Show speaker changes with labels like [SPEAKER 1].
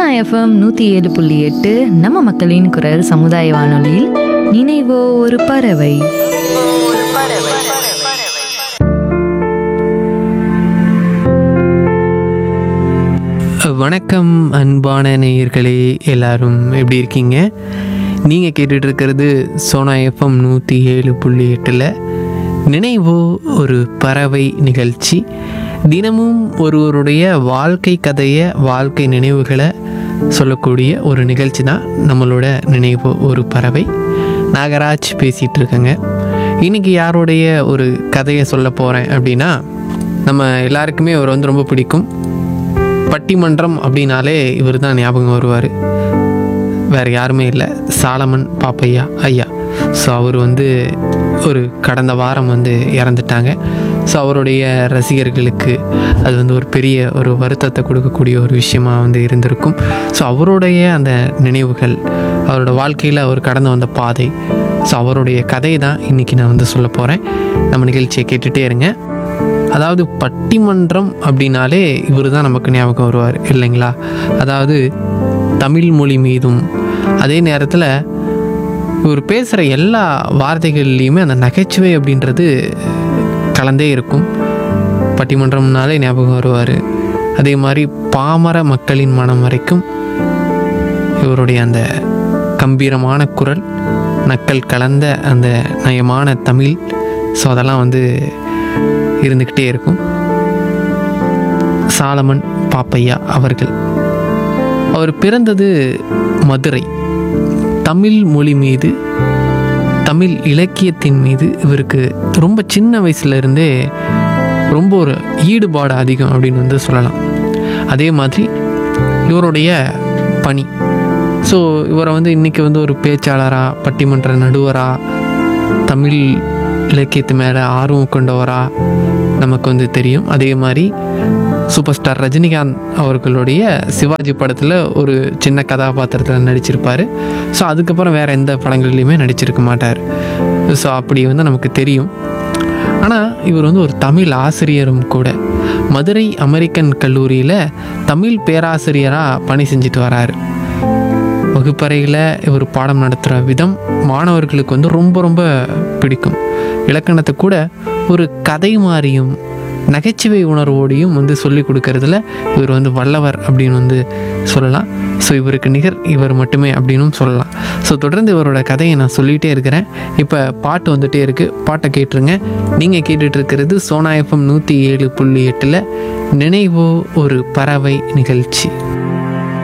[SPEAKER 1] FM நூற்றி ஏழு புள்ளி எட்டு நம்ம மக்களின் குரல் சமுதாய வானொலியில் நினைவோ ஒரு பறவை
[SPEAKER 2] வணக்கம் அன்பான நேயர்களே எல்லாரும் எப்படி இருக்கீங்க நீங்கள் கேட்டுட்டு இருக்கிறது சோனா எஃப்எம் நூற்றி ஏழு புள்ளி எட்டில் நினைவோ ஒரு பறவை நிகழ்ச்சி தினமும் ஒருவருடைய வாழ்க்கை கதையை வாழ்க்கை நினைவுகளை சொல்லக்கூடிய ஒரு நிகழ்ச்சி தான் நம்மளோட நினைவோ ஒரு பறவை நாகராஜ் பேசிகிட்டு இருக்கேங்க இன்றைக்கி யாருடைய ஒரு கதையை சொல்ல போகிறேன் அப்படின்னா நம்ம எல்லாருக்குமே அவர் வந்து ரொம்ப பிடிக்கும் பட்டிமன்றம் அப்படின்னாலே இவர் தான் ஞாபகம் வருவார் வேறு யாருமே இல்லை சாலமன் பாப்பையா ஐயா ஸோ அவர் வந்து ஒரு கடந்த வாரம் வந்து இறந்துட்டாங்க ஸோ அவருடைய ரசிகர்களுக்கு அது வந்து ஒரு பெரிய ஒரு வருத்தத்தை கொடுக்கக்கூடிய ஒரு விஷயமா வந்து இருந்திருக்கும் ஸோ அவருடைய அந்த நினைவுகள் அவரோட வாழ்க்கையில் அவர் கடந்து வந்த பாதை ஸோ அவருடைய கதை தான் இன்றைக்கி நான் வந்து சொல்ல போகிறேன் நம்ம நிகழ்ச்சியை கேட்டுகிட்டே இருங்க அதாவது பட்டிமன்றம் அப்படின்னாலே இவர் தான் நமக்கு ஞாபகம் வருவார் இல்லைங்களா அதாவது தமிழ் மொழி மீதும் அதே நேரத்தில் இவர் பேசுகிற எல்லா வார்த்தைகள்லேயுமே அந்த நகைச்சுவை அப்படின்றது கலந்தே இருக்கும் பட்டிமன்றம்னாலே ஞாபகம் வருவார் அதே மாதிரி பாமர மக்களின் மனம் வரைக்கும் இவருடைய அந்த கம்பீரமான குரல் நக்கல் கலந்த அந்த நயமான தமிழ் ஸோ அதெல்லாம் வந்து இருந்துக்கிட்டே இருக்கும் சாலமன் பாப்பையா அவர்கள் அவர் பிறந்தது மதுரை தமிழ் மொழி மீது தமிழ் இலக்கியத்தின் மீது இவருக்கு ரொம்ப சின்ன வயசுல இருந்தே ரொம்ப ஒரு ஈடுபாடு அதிகம் அப்படின்னு வந்து சொல்லலாம் அதே மாதிரி இவருடைய பணி ஸோ இவரை வந்து இன்றைக்கி வந்து ஒரு பேச்சாளராக பட்டிமன்ற நடுவராக தமிழ் இலக்கியத்து மேலே ஆர்வம் கொண்டவரா நமக்கு வந்து தெரியும் அதே மாதிரி சூப்பர் ஸ்டார் ரஜினிகாந்த் அவர்களுடைய சிவாஜி படத்தில் ஒரு சின்ன கதாபாத்திரத்தில் நடிச்சிருப்பார் ஸோ அதுக்கப்புறம் வேறு எந்த படங்கள்லையுமே நடிச்சிருக்க மாட்டார் ஸோ அப்படி வந்து நமக்கு தெரியும் ஆனால் இவர் வந்து ஒரு தமிழ் ஆசிரியரும் கூட மதுரை அமெரிக்கன் கல்லூரியில் தமிழ் பேராசிரியராக பணி செஞ்சுட்டு வராரு வகுப்பறையில் இவர் பாடம் நடத்துகிற விதம் மாணவர்களுக்கு வந்து ரொம்ப ரொம்ப பிடிக்கும் இலக்கணத்தை கூட ஒரு கதை மாதிரியும் நகைச்சுவை உணர்வோடையும் வந்து சொல்லி கொடுக்கறதுல இவர் வந்து வல்லவர் அப்படின்னு வந்து சொல்லலாம் ஸோ இவருக்கு நிகர் இவர் மட்டுமே அப்படின்னும் சொல்லலாம் ஸோ தொடர்ந்து இவரோட கதையை நான் சொல்லிகிட்டே இருக்கிறேன் இப்போ பாட்டு வந்துகிட்டே இருக்குது பாட்டை கேட்டுருங்க நீங்கள் கேட்டுட்டு இருக்கிறது சோனா எஃப்எம் நூற்றி ஏழு புள்ளி எட்டில் நினைவோ ஒரு பறவை நிகழ்ச்சி